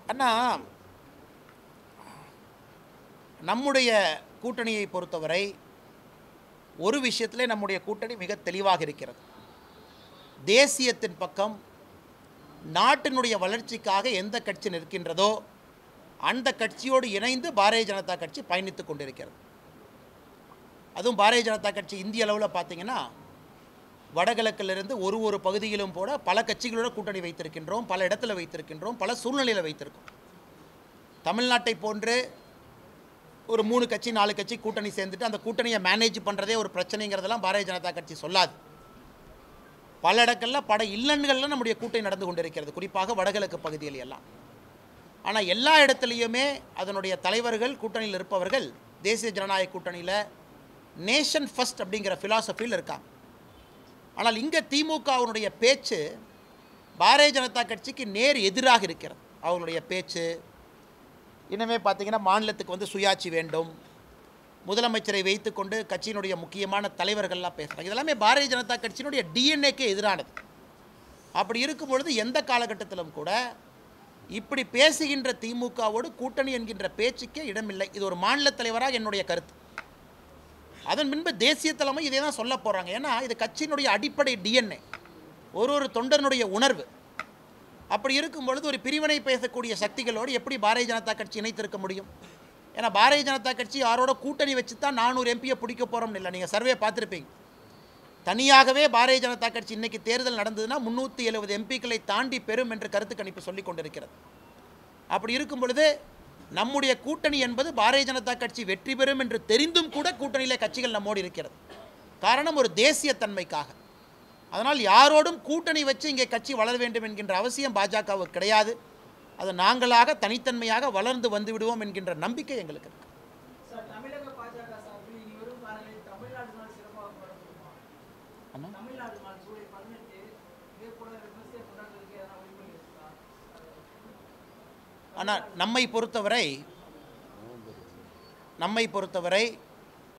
அண்ணா நம்முடைய கூட்டணியை பொறுத்தவரை ஒரு விஷயத்திலே நம்முடைய கூட்டணி மிக தெளிவாக இருக்கிறது தேசியத்தின் பக்கம் நாட்டினுடைய வளர்ச்சிக்காக எந்த கட்சி நிற்கின்றதோ அந்த கட்சியோடு இணைந்து பாரதிய ஜனதா கட்சி பயணித்துக் கொண்டிருக்கிறது அதுவும் பாரதிய ஜனதா கட்சி இந்திய அளவில் பார்த்தீங்கன்னா வடகிழக்கிலிருந்து ஒரு ஒரு பகுதியிலும் போட பல கட்சிகளோட கூட்டணி வைத்திருக்கின்றோம் பல இடத்துல வைத்திருக்கின்றோம் பல சூழ்நிலையில் வைத்திருக்கோம் தமிழ்நாட்டை போன்று ஒரு மூணு கட்சி நாலு கட்சி கூட்டணி சேர்ந்துட்டு அந்த கூட்டணியை மேனேஜ் பண்ணுறதே ஒரு பிரச்சனைங்கிறதெல்லாம் பாரதிய ஜனதா கட்சி சொல்லாது பல இடங்களில் பட இல்லன்களில் நம்முடைய கூட்டணி நடந்து கொண்டிருக்கிறது குறிப்பாக வடகிழக்கு பகுதியில் எல்லாம் ஆனால் எல்லா இடத்துலையுமே அதனுடைய தலைவர்கள் கூட்டணியில் இருப்பவர்கள் தேசிய ஜனநாயக கூட்டணியில் நேஷன் ஃபர்ஸ்ட் அப்படிங்கிற ஃபிலாசபியில் இருக்காங்க ஆனால் இங்கே திமுகவினுடைய பேச்சு பாரதிய ஜனதா கட்சிக்கு நேர் எதிராக இருக்கிறது அவங்களுடைய பேச்சு இனிமே பார்த்தீங்கன்னா மாநிலத்துக்கு வந்து சுயாட்சி வேண்டும் முதலமைச்சரை வைத்துக்கொண்டு கட்சியினுடைய முக்கியமான தலைவர்கள்லாம் பேசுகிறாங்க இதெல்லாமே பாரதிய ஜனதா கட்சியினுடைய டிஎன்ஏக்கே எதிரானது அப்படி இருக்கும் பொழுது எந்த காலகட்டத்திலும் கூட இப்படி பேசுகின்ற திமுகவோடு கூட்டணி என்கின்ற பேச்சுக்கே இடமில்லை இது ஒரு மாநில தலைவராக என்னுடைய கருத்து அதன் பின்பு தேசிய தலைமை இதே தான் சொல்ல போகிறாங்க ஏன்னா இது கட்சியினுடைய அடிப்படை டிஎன்ஏ ஒரு ஒரு தொண்டனுடைய உணர்வு அப்படி இருக்கும் பொழுது ஒரு பிரிவினை பேசக்கூடிய சக்திகளோடு எப்படி பாரதிய ஜனதா கட்சி இணைத்திருக்க முடியும் ஏன்னா பாரதிய ஜனதா கட்சி யாரோட கூட்டணி வச்சு தான் நானூறு எம்பியை பிடிக்க போகிறோம்னு இல்லை நீங்கள் சர்வே பார்த்துருப்பீங்க தனியாகவே பாரதிய ஜனதா கட்சி இன்னைக்கு தேர்தல் நடந்ததுன்னா முந்நூற்றி எழுபது எம்பிக்களை தாண்டி பெறும் என்று கருத்து கணிப்பு சொல்லிக் கொண்டிருக்கிறது அப்படி இருக்கும் பொழுது நம்முடைய கூட்டணி என்பது பாரதிய ஜனதா கட்சி வெற்றி பெறும் என்று தெரிந்தும் கூட கூட்டணியிலே கட்சிகள் நம்மோடு இருக்கிறது காரணம் ஒரு தேசிய தன்மைக்காக அதனால் யாரோடும் கூட்டணி வச்சு இங்கே கட்சி வளர வேண்டும் என்கின்ற அவசியம் பாஜகவுக்கு கிடையாது அது நாங்களாக தனித்தன்மையாக வளர்ந்து வந்து விடுவோம் என்கின்ற நம்பிக்கை எங்களுக்கு இருக்கு சார் தமிழக பாஜக சார்பில் இனி வரும் காலங்களில் தமிழ்நாடு நாள் சிறப்பாக கொண்டாடுமா அண்ணா தமிழ்நாடு நாள் ஜூலை பதினெட்டு இதே போல விமர்சையை கொண்டாடுறதுக்கு எதனா வழிமுறை இருக்கா ஆனால் நம்மை பொறுத்தவரை நம்மை பொறுத்தவரை